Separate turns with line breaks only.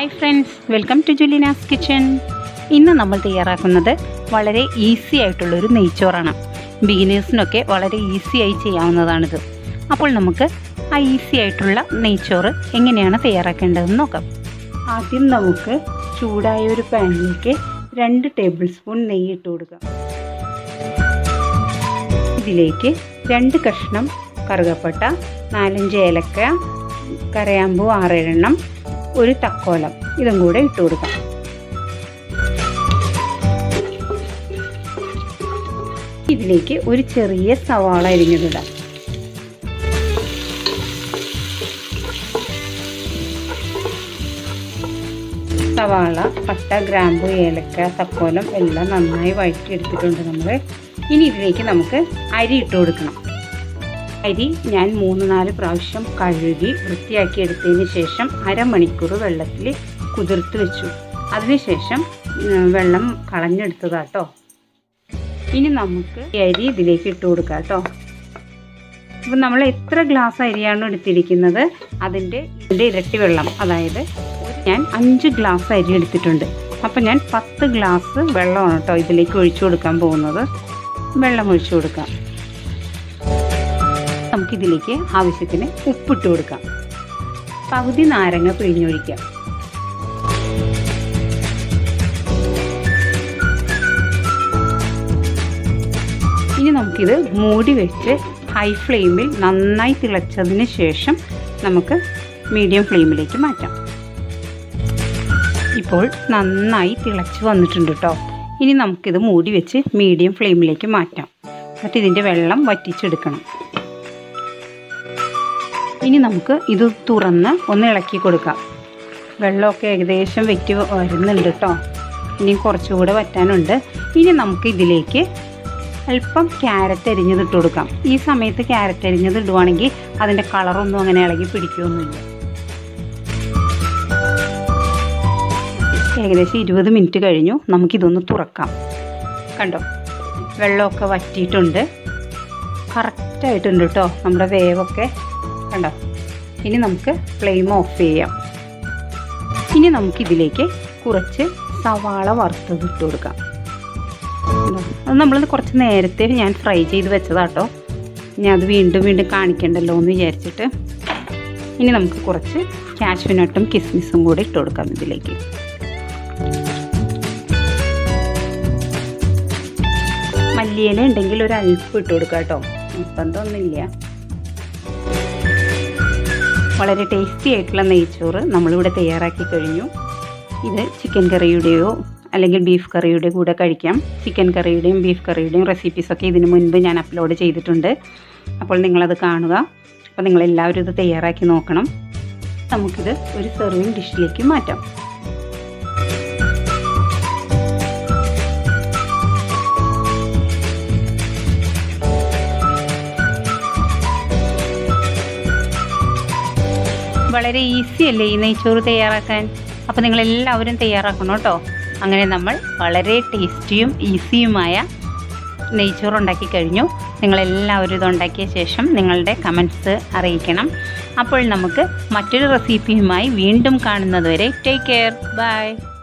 hi friends welcome to Julina's kitchen ഇന്ന് നമ്മൾ തയ്യാറാക്കുന്നത് വളരെ ഈസി ആയിട്ടുള്ളൊരു നെയ്ച്ചോറാണ് ബിഗിനേഴ്സിനൊക്കെ വളരെ ഈസി ആയി ചെയ്യാവുന്നതാണിത് അപ്പോൾ നമുക്ക് ആ ഈസി ആയിട്ടുള്ള നെയ്ച്ചോറ് എങ്ങനെയാണ് തയ്യാറാക്കേണ്ടതെന്ന് നോക്കാം ആദ്യം നമുക്ക് ചൂടായ ഒരു പാനിലേക്ക് രണ്ട് ടേബിൾ സ്പൂൺ നെയ്യ് ഇട്ട് കൊടുക്കാം ഇതിലേക്ക് രണ്ട് കഷ്ണം കറുകപ്പട്ട നാലഞ്ച് ഏലക്ക കരയാമ്പൂ ആറേഴെണ്ണം ഒരു തക്കോലം ഇതും കൂടെ ഇട്ട് കൊടുക്കാം ഇതിലേക്ക് ഒരു ചെറിയ സവാള അരിഞ്ഞതിടാം സവാള പട്ട ഗ്രാമ്പു ഏലക്ക തക്കോലം എല്ലാം നന്നായി വഴറ്റിയെടുത്തിട്ടുണ്ട് നമ്മൾ ഇനി ഇതിലേക്ക് നമുക്ക് അരി ഇട്ട് കൊടുക്കണം അരി ഞാൻ മൂന്ന് നാല് പ്രാവശ്യം കഴുകി വൃത്തിയാക്കി എടുത്തതിന് ശേഷം അരമണിക്കൂർ വെള്ളത്തിൽ കുതിർത്ത് വെച്ചു അതിനുശേഷം വെള്ളം കളഞ്ഞെടുത്തതാട്ടോ ഇനി നമുക്ക് ഈ അരി ഇതിലേക്ക് ഇട്ട് കൊടുക്കാം കേട്ടോ അപ്പം നമ്മൾ എത്ര ഗ്ലാസ് അരിയാണ് എടുത്തിരിക്കുന്നത് അതിൻ്റെ ഇതിൻ്റെ ഇരട്ടി വെള്ളം അതായത് ഞാൻ അഞ്ച് ഗ്ലാസ് അരി എടുത്തിട്ടുണ്ട് അപ്പം ഞാൻ പത്ത് ഗ്ലാസ് വെള്ളമാണ് കേട്ടോ ഇതിലേക്ക് ഒഴിച്ചു കൊടുക്കാൻ പോകുന്നത് വെള്ളം ഒഴിച്ചു കൊടുക്കാം നമുക്കിതിലേക്ക് ആവശ്യത്തിന് ഉപ്പിട്ട് കൊടുക്കാം പകുതി നാരങ്ങ പിഴിഞ്ഞൊഴിക്കാം ഇനി നമുക്കിത് മൂടി വെച്ച് ഹൈ ഫ്ലെയിമിൽ നന്നായി തിളച്ചതിന് ശേഷം നമുക്ക് മീഡിയം ഫ്ലെയിമിലേക്ക് മാറ്റാം ഇപ്പോൾ നന്നായി തിളച്ച് വന്നിട്ടുണ്ട് കേട്ടോ ഇനി നമുക്കിത് മൂടി വെച്ച് മീഡിയം ഫ്ലെയിമിലേക്ക് മാറ്റാം എന്നിട്ട് ഇതിൻ്റെ വെള്ളം വറ്റിച്ചെടുക്കണം ഇനി നമുക്ക് ഇത് തുറന്ന് ഒന്ന് ഇളക്കി കൊടുക്കാം വെള്ളമൊക്കെ ഏകദേശം വെറ്റി വരുന്നുണ്ട് കേട്ടോ ഇനി കുറച്ചുകൂടെ വറ്റാനുണ്ട് ഇനി നമുക്ക് ഇതിലേക്ക് അല്പം ക്യാരറ്റ് അരിഞ്ഞത് ഇട്ട് കൊടുക്കാം ഈ സമയത്ത് ക്യാരറ്റ് അരിഞ്ഞത് ഇടുവാണെങ്കിൽ അതിൻ്റെ കളറൊന്നും അങ്ങനെ ഇളകി പിടിക്കുകയൊന്നുമില്ല ഏകദേശം ഇരുപത് മിനിറ്റ് കഴിഞ്ഞു നമുക്കിതൊന്ന് തുറക്കാം കണ്ടോ വെള്ളമൊക്കെ വറ്റിയിട്ടുണ്ട് കറക്റ്റായിട്ടുണ്ട് കേട്ടോ നമ്മുടെ വേവൊക്കെ കണ്ടോ ഇനി നമുക്ക് ഫ്ലെയിം ഓഫ് ചെയ്യാം ഇനി നമുക്കിതിലേക്ക് കുറച്ച് സവാള വറുത്തത് ഇട്ട് കൊടുക്കാം അത് നമ്മൾ കുറച്ച് നേരത്തെ ഞാൻ ഫ്രൈ ചെയ്ത് വെച്ചതാട്ടോ ഇനി അത് വീണ്ടും വീണ്ടും കാണിക്കണ്ടല്ലോ എന്ന് വിചാരിച്ചിട്ട് ഇനി നമുക്ക് കുറച്ച് കാഷ്യൂനട്ടും കിസ്മിസും കൂടി ഇട്ട് കൊടുക്കാം ഇതിലേക്ക് മല്ലിയില ഉണ്ടെങ്കിൽ ഒരു അല്പം ഇട്ട് കൊടുക്കാം കേട്ടോ നിർബന്ധമൊന്നുമില്ല വളരെ ടേസ്റ്റി ആയിട്ടുള്ള നെയ്ച്ചോറ് നമ്മളിവിടെ തയ്യാറാക്കി കഴിഞ്ഞു ഇത് ചിക്കൻ കറിയുടെയോ അല്ലെങ്കിൽ ബീഫ് കറിയുടെ കൂടെ കഴിക്കാം ചിക്കൻ കറിയുടെയും ബീഫ് കറിയുടെയും റെസിപ്പീസൊക്കെ ഇതിനു മുൻപ് ഞാൻ അപ്ലോഡ് ചെയ്തിട്ടുണ്ട് അപ്പോൾ നിങ്ങളത് കാണുക അപ്പോൾ നിങ്ങളെല്ലാവരും ഇത് തയ്യാറാക്കി നോക്കണം നമുക്കിത് ഒരു സെർവിങ് ഡിഷിലേക്ക് മാറ്റാം വളരെ ഈസി അല്ലേ ഈ നെയ്ച്ചോറ് തയ്യാറാക്കാൻ അപ്പോൾ നിങ്ങളെല്ലാവരും തയ്യാറാക്കണം കേട്ടോ അങ്ങനെ നമ്മൾ വളരെ ടേസ്റ്റിയും ഈസിയുമായ നെയ്ച്ചോറ് ഉണ്ടാക്കി കഴിഞ്ഞു നിങ്ങളെല്ലാവരും ഇത് ഉണ്ടാക്കിയ ശേഷം നിങ്ങളുടെ കമൻറ്റ്സ് അറിയിക്കണം അപ്പോൾ നമുക്ക് മറ്റൊരു റെസിപ്പിയുമായി വീണ്ടും കാണുന്നതുവരെ ടേക്ക് കെയർ ബൈ